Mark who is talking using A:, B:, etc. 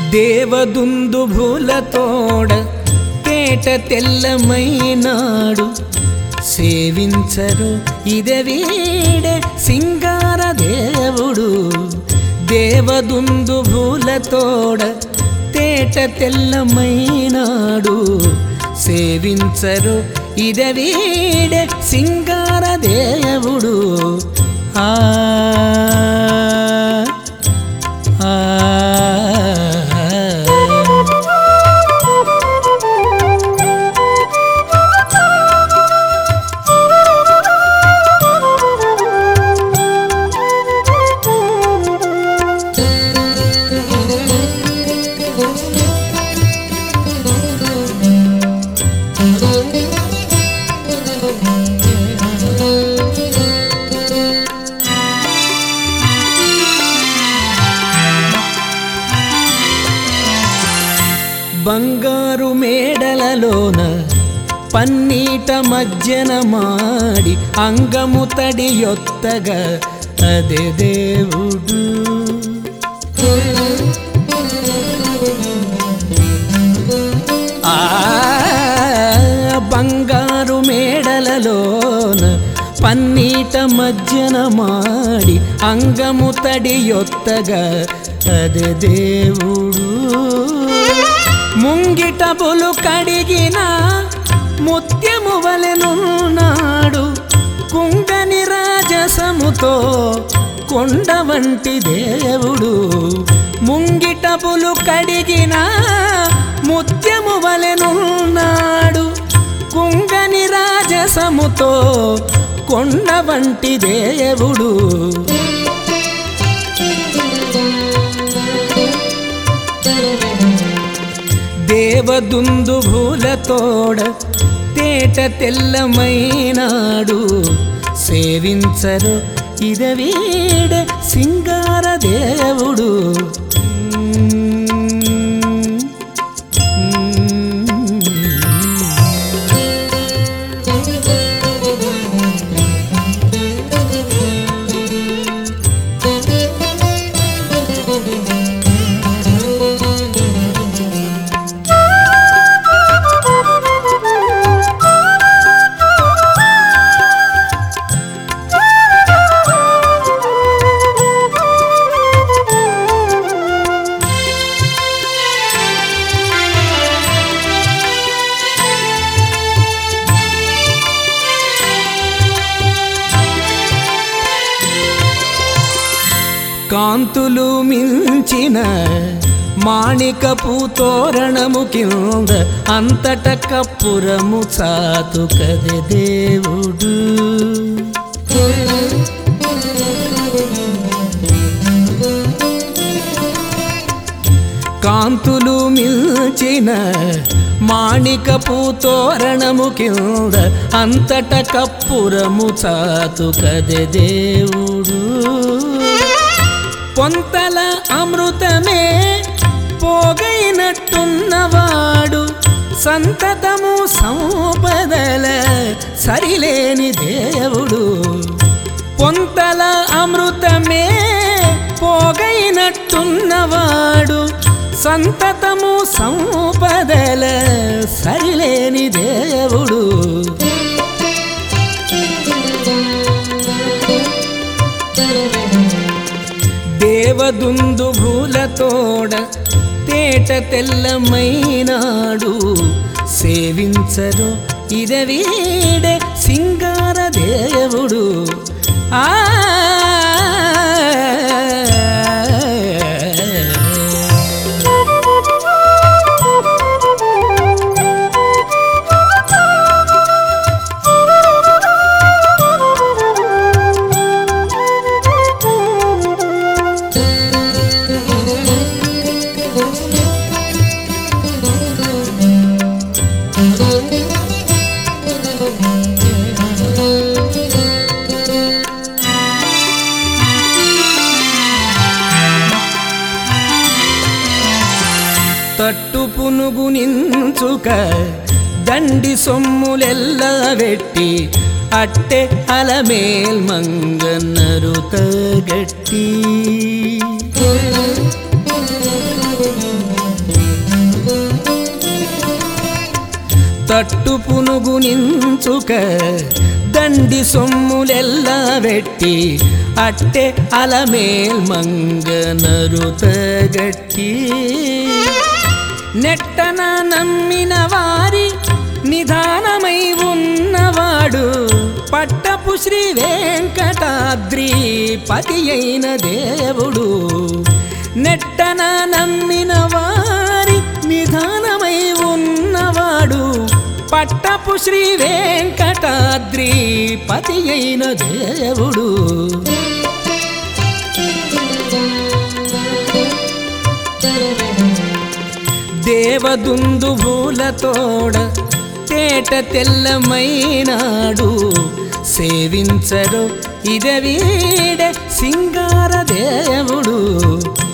A: దేవదుందుభులతోడ తేట తెల్లమైనాడు సేవించరు ఇదవీడే సింగార దేవుడు దేవదుందుభులతోడ తేట తెల్లమైనాడు సేవించరు ఇదవీడే సింగార దేవుడు ఆ ఆ బంగారు మేడలలోన పన్నీట మజ్జన మాడి అంగము తడియొత్తగా అదే దేవుడు ఆ బంగారు మేడలలోన పన్నీట మజ్జన మాడి అంగము తడియొత్తగా అదే దేవుడు ముంగిట బులు కడిగిన ముత్యము వలెనున్నాడు కుంగని రాజసముతో కొండ వంటి దేవుడు ముంగిట బులు కడిగిన ముత్యము వలెనున్నాడు కుంగని రాజసముతో కొండ వంటి దేవుడు దేవదుందుభూలతోడ తేట తెల్లమైనాడు సేవించరు ఇదవీడ సింగార దేవుడు కాంతులు మించిన మాణికపు తోరణము కింద అంతట కప్పురము చాతు కది దేవుడు కాంతులు మిల్చిన మాణికపు తోరణము కింద అంతట కప్పురము చాతు కది దేవుడు పొంతల అమృతమే పోగైనట్టున్నవాడు సంతతము సంపదల సరిలేని దేవుడు పొంతల అమృతమే పోగైనట్టున్నవాడు సంతతము సంపదల సరిలేని దేవుడు దేవదుందుభూలతోడ తేట తెల్లమైనాడు సేవించరు ఇదవీడే సింగార దేవుడు ఆ తట్టు పునుగు నించుక దండి సొమ్ములెల్ల వెట్టి అట్టె అలమేల్ మంగన్నరు తగట్టి తట్టు పునుగు నించుక దండి సొమ్ములెల్లా వెట్టి అట్టె అలమేల్ మంగ నరుతగట్టి నెట్టన నమ్మిన వారి నిదానమై ఉన్నవాడు పట్టపు శ్రీ వెంకటాద్రి పతి అయిన దేవుడు నెట్టన నమ్మిన వారి నిదానమై ఉన్నవాడు పట్టపు శ్రీ వెంకటాద్రి పతి అయిన దేవుడు దేవదుందుభూలతోడ తేట తెల్లమైనాడు సేవించరు ఇదవీడే సింగార దేవుడు